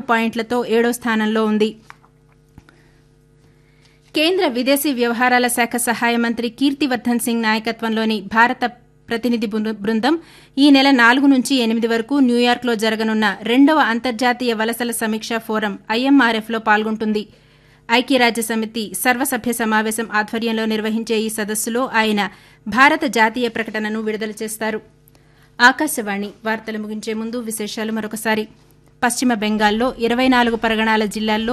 పాయింట్లతో ఏడో స్థానంలో ఉంది కేంద్ర విదేశీ వ్యవహారాల శాఖ సహాయ మంత్రి కీర్తివర్దన్ సింగ్ నాయకత్వంలోని భారత ప్రతినిధి బృందం ఈ నెల నాలుగు నుంచి ఎనిమిది వరకు న్యూయార్క్లో జరగనున్న రెండవ అంతర్జాతీయ వలసల సమీక్షా ఫోరం ఐఎంఆర్ఎఫ్లో పాల్గొంటుంది ఐక్యరాజ్య సమితి సర్వసభ్య సమావేశం ఆధ్వర్యంలో నిర్వహించే ఈ సదస్సులో ఆయన భారత జాతీయ ప్రకటనను విడుదల చేస్తారు ఆకాశవాణి వార్తలు ముగించే ముందు విశేషాలు మరొకసారి పశ్చిమ బెంగాల్లో ఇరవై నాలుగు పరగణాల జిల్లాల్లో